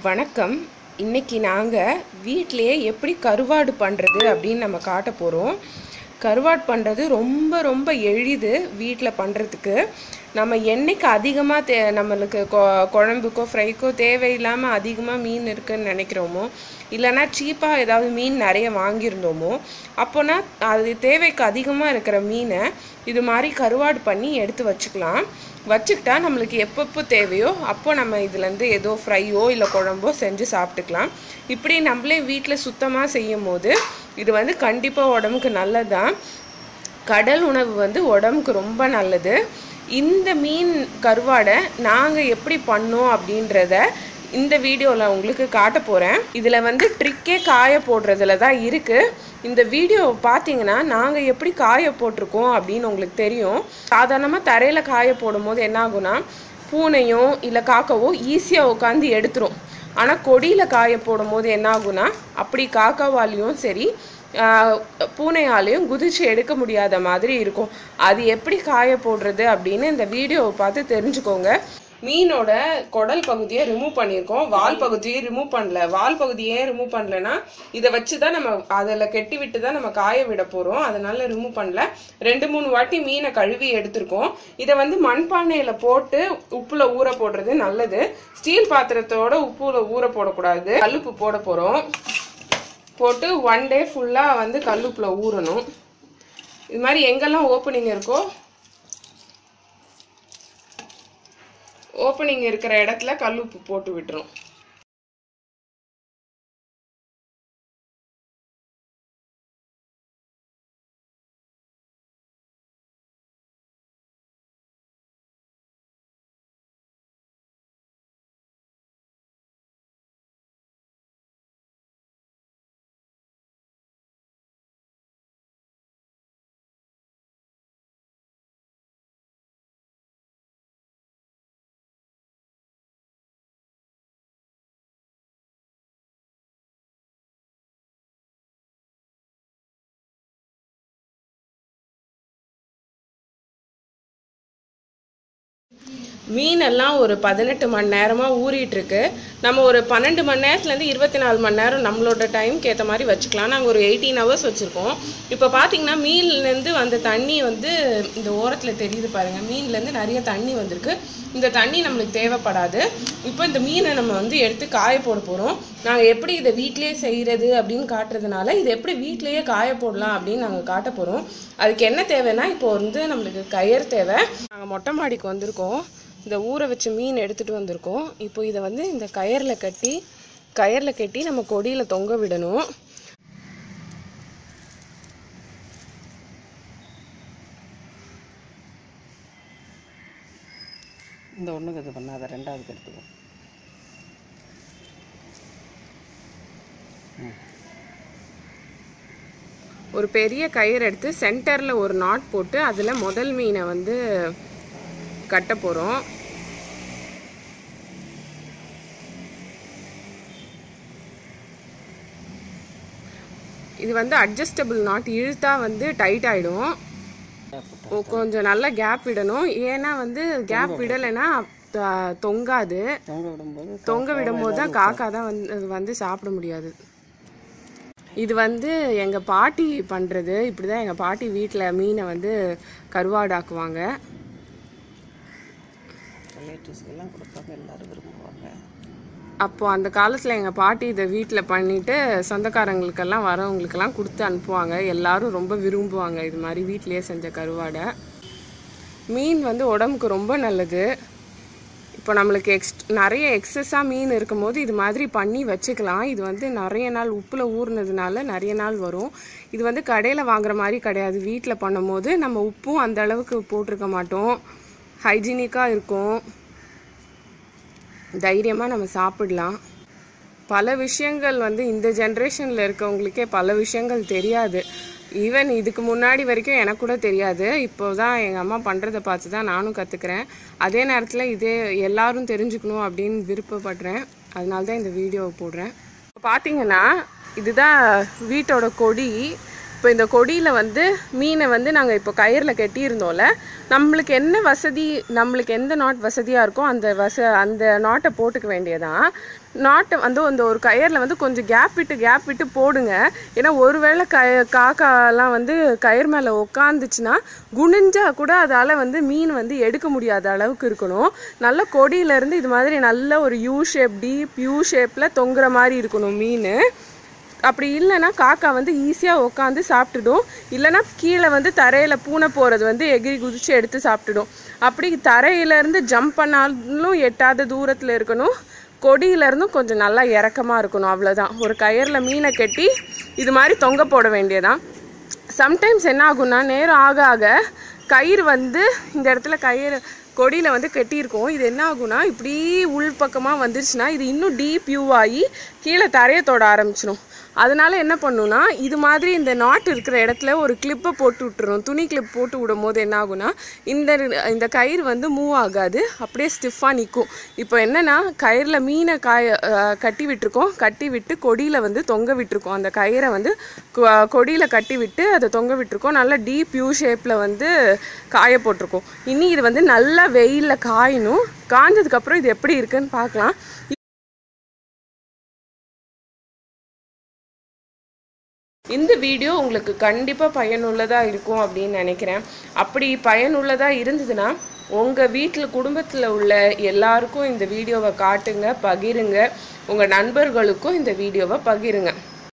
வணக்கம் இன்னைக்கு நாங்கள் வீட்டிலேயே எப்படி கருவாடு பண்ணுறது அப்படின்னு நம்ம காட்ட போகிறோம் கருவாடு பண்ணுறது ரொம்ப ரொம்ப எளிது வீட்டில் பண்ணுறதுக்கு நம்ம என்னைக்கு அதிகமாக தே நம்மளுக்கு கொ- குழம்புக்கோ ஃப்ரைக்கோ தேவையில்லாமல் அதிகமாக மீன் இருக்குன்னு நினைக்கிறோமோ இல்லைன்னா சீப்பாக ஏதாவது மீன் நிறைய வாங்கியிருந்தோமோ அப்போனா அது தேவைக்கு அதிகமாக இருக்கிற மீனை இது மாதிரி கருவாடு பண்ணி எடுத்து வச்சுக்கலாம் வச்சுக்கிட்டா நம்மளுக்கு எப்பப்போ தேவையோ அப்போ நம்ம இதுலேருந்து ஏதோ ஃப்ரையோ இல்லை குழம்போ செஞ்சு சாப்பிட்டுக்கலாம் இப்படி நம்மளே வீட்டில் சுத்தமாக செய்யும் போது இது வந்து கண்டிப்பாக உடம்புக்கு நல்லதுதான் கடல் உணவு வந்து உடம்புக்கு ரொம்ப நல்லது இந்த மீன் கருவாடை நாங்கள் எப்படி பண்ணோம் அப்படின்றத இந்த வீடியோவில் உங்களுக்கு காட்ட போகிறேன் இதில் வந்து ட்ரிக்கே காய போடுறதுல தான் இருக்குது இந்த வீடியோ பார்த்தீங்கன்னா நாங்கள் எப்படி காய போட்டிருக்கோம் அப்படின்னு உங்களுக்கு தெரியும் சாதாரணமாக தரையில் காய போடும்போது என்ன ஆகும்னா பூனையோ இல்லை காக்காவோ ஈஸியாக உட்காந்து எடுத்துரும் ஆனால் கொடியில் காய போடும்போது என்ன ஆகும்னா அப்படி காக்காவாலையும் சரி ஆஹ், பூனையாலையும் குதிச்சு எடுக்க முடியாத மாதிரி இருக்கும் அது எப்படி காய போடுறது அப்படின்னு இந்த வீடியோவை பார்த்து தெரிஞ்சுக்கோங்க மீனோட குடல் பகுதியை ரிமூவ் பண்ணியிருக்கோம் வால் பகுதியை ரிமூவ் பண்ணல வால் பகுதியே ரிமூவ் பண்ணலன்னா இதை வச்சு தான் நம்ம அதில் கெட்டி விட்டு தான் நம்ம காய விட போகிறோம் அதனால ரிமூவ் பண்ணல ரெண்டு மூணு வாட்டி மீனை கழுவி எடுத்திருக்கோம் இதை வந்து மண்பானையில் போட்டு உப்புல ஊற போடுறது நல்லது ஸ்டீல் பாத்திரத்தோட உப்புல ஊற போடக்கூடாது கல்லுப்பு போட போகிறோம் போட்டு ஒன் டே ஃபுல்லாக வந்து கல்லுப்புல ஊறணும் இது மாதிரி எங்கெல்லாம் ஓப்பனிங் இருக்கோ ஓப்பனிங் இருக்கிற இடத்துல கல்லுப்பு போட்டு விட்டுரும் மீனெல்லாம் ஒரு பதினெட்டு மணி நேரமாக ஊறிட்டு இருக்கு நம்ம ஒரு பன்னெண்டு மணி நேரத்துலேருந்து இருபத்தி நாலு மணி நேரம் நம்மளோட டைம்க்கு ஏற்ற மாதிரி வச்சுக்கலாம் நாங்கள் ஒரு எயிட்டீன் ஹவர்ஸ் வச்சுருக்கோம் இப்போ பார்த்தீங்கன்னா மீன்லேருந்து வந்த தண்ணி வந்து இந்த ஓரத்தில் தெரியுது பாருங்கள் மீன்லேருந்து நிறைய தண்ணி வந்திருக்கு இந்த தண்ணி நம்மளுக்கு தேவைப்படாது இப்போ இந்த மீனை நம்ம வந்து எடுத்து காய போட போகிறோம் நாங்கள் எப்படி இதை வீட்டிலேயே செய்கிறது அப்படின்னு காட்டுறதுனால இதை எப்படி வீட்டிலேயே காய போடலாம் அப்படின்னு நாங்கள் காட்ட போகிறோம் அதுக்கு என்ன தேவைன்னா இப்போ வந்து நம்மளுக்கு கயிறு தேவை நாங்கள் மொட்டை மாடிக்கு வந்திருக்கோம் இந்த ஊற வச்ச மீன் எடுத்துகிட்டு வந்திருக்கோம் இப்போ இதை வந்து இந்த கயரில் கட்டி கயரில் கட்டி நம்ம கொடியில் தொங்க விடணும் இந்த ஒன்றுக்கு இது பண்ணாத ரெண்டாவதுக்கு எடுத்துக்கோ ஒரு பெரிய கயிறு எடுத்து சென்டரில் ஒரு நாட் போட்டு அதில் முதல் மீனை வந்து கட்ட போகிறோம் இது வந்து அட்ஜஸ்டபிள் நாட் இழுத்தா வந்து டைட் ஆகிடும் கொஞ்சம் நல்லா கேப் விடணும் ஏன்னா வந்து கேப் விடலைன்னா த- தொங்காது தொங்க விடும்போது தொங்க விடும்போது தான் காக்கா தான் வந்து வந்து சாப்பிட முடியாது இது வந்து எங்கள் பாட்டி பண்ணுறது இப்படி தான் எங்கள் பாட்டி வீட்டில் மீனை வந்து கருவாடாக்குவாங்க ரிலேட்டிவ்ஸ்க்கெல்லாம் கொடுப்பாங்க எல்லாரும் விரும்புவாங்க அப்போ அந்த காலத்தில் எங்கள் பாட்டி இதை வீட்டில் பண்ணிட்டு சொந்தக்காரங்களுக்கெல்லாம் வரவங்களுக்கெல்லாம் கொடுத்து அனுப்புவாங்க எல்லாரும் ரொம்ப விரும்புவாங்க இது மாதிரி வீட்டிலேயே செஞ்ச கருவாடை மீன் வந்து உடம்புக்கு ரொம்ப நல்லது இப்போ நம்மளுக்கு எக்ஸ் நிறைய எக்ஸஸாக மீன் இருக்கும்போது இது மாதிரி பண்ணி வச்சுக்கலாம் இது வந்து நிறைய நாள் உப்பில் ஊறினதுனால நிறைய நாள் வரும் இது வந்து கடையில் வாங்குற மாதிரி கிடையாது வீட்டில் பண்ணும்போது நம்ம உப்பும் அந்த அளவுக்கு போட்டிருக்க மாட்டோம் ஹைஜீனிக்காக இருக்கும் தைரியமாக நம்ம சாப்பிடலாம் பல விஷயங்கள் வந்து இந்த ஜென்ரேஷனில் இருக்கவங்களுக்கே பல விஷயங்கள் தெரியாது ஈவன் இதுக்கு முன்னாடி வரைக்கும் எனக்கு கூட தெரியாது இப்போ தான் எங்கள் அம்மா பண்ணுறதை பார்த்து தான் நானும் கற்றுக்கிறேன் அதே நேரத்தில் இதே எல்லாரும் தெரிஞ்சுக்கணும் அப்படின்னு விருப்பப்படுறேன் அதனால தான் இந்த வீடியோவை போடுறேன் இப்போ பார்த்தீங்கன்னா இதுதான் வீட்டோட கொடி இப்போ இந்த கொடியில் வந்து மீனை வந்து நாங்கள் இப்போ கயிறில் கட்டியிருந்தோம்ல நம்மளுக்கு என்ன வசதி நம்மளுக்கு எந்த நாட் வசதியாக இருக்கோ அந்த வச அந்த நாட்டை போட்டுக்க வேண்டியதான் நாட்டை வந்து அந்த ஒரு கயிறில் வந்து கொஞ்சம் கேப் விட்டு கேப் விட்டு போடுங்க ஏன்னா ஒருவேளை க காக்காலாம் வந்து கயிறு மேலே உக்காந்துச்சுன்னா குனிஞ்சா கூட அதால் வந்து மீன் வந்து எடுக்க முடியாத அளவுக்கு இருக்கணும் நல்ல கொடியிலேருந்து இது மாதிரி நல்ல ஒரு யூ ஷேப் டீப் யூ ஷேப்பில் தொங்குற மாதிரி இருக்கணும் மீன் அப்படி இல்லைன்னா காக்கா வந்து ஈஸியாக உட்காந்து சாப்பிட்டுடும் இல்லைன்னா கீழே வந்து தரையில் பூனை போகிறது வந்து எகிரி குதிச்சு எடுத்து சாப்பிட்டுடும் அப்படி தரையிலேருந்து ஜம்ப் பண்ணாலும் எட்டாத தூரத்தில் இருக்கணும் கொடியிலேருந்தும் கொஞ்சம் நல்லா இறக்கமாக இருக்கணும் அவ்வளோதான் ஒரு கயிறில் மீனை கட்டி இது மாதிரி தொங்க போட வேண்டியதான் சம்டைம்ஸ் என்ன ஆகும்னா நேரம் ஆக ஆக கயிறு வந்து இந்த இடத்துல கயிறு கொடியில் வந்து கட்டியிருக்கோம் இது என்ன ஆகும்னா இப்படி உள் பக்கமாக வந்துருச்சுன்னா இது இன்னும் டீப் யூ ஆகி கீழே தரையை தொட ஆரம்பிச்சிடும் அதனால என்ன பண்ணுன்னா இது மாதிரி இந்த நாட் இருக்கிற இடத்துல ஒரு கிளிப்பை போட்டு விட்டுரும் துணி கிளிப் போட்டு விடும் போது என்ன ஆகும்னா இந்த இந்த கயிறு வந்து மூவ் ஆகாது அப்படியே ஸ்டிஃபாக நிற்கும் இப்போ என்னன்னா கயிறில் மீனை காய அஹ், கட்டி விட்டுருக்கோம் கட்டி விட்டு கொடியில் வந்து தொங்க விட்டுருக்கோம் அந்த கயிறை வந்து கொடியில் கட்டி விட்டு அதை தொங்க விட்டுருக்கோம் நல்லா டீப் யூ ஷேப்பில் வந்து காய போட்டிருக்கோம் இனி இது வந்து நல்லா வெயிலில் காயணும் காஞ்சதுக்கப்புறம் இது எப்படி இருக்குன்னு பார்க்கலாம் இந்த வீடியோ உங்களுக்கு கண்டிப்பாக பயனுள்ளதாக இருக்கும் அப்படின்னு நினைக்கிறேன் அப்படி பயனுள்ளதாக இருந்ததுன்னா உங்கள் வீட்டில் குடும்பத்தில் உள்ள எல்லாருக்கும் இந்த வீடியோவை காட்டுங்க பகிருங்க உங்கள் நண்பர்களுக்கும் இந்த வீடியோவை பகிருங்க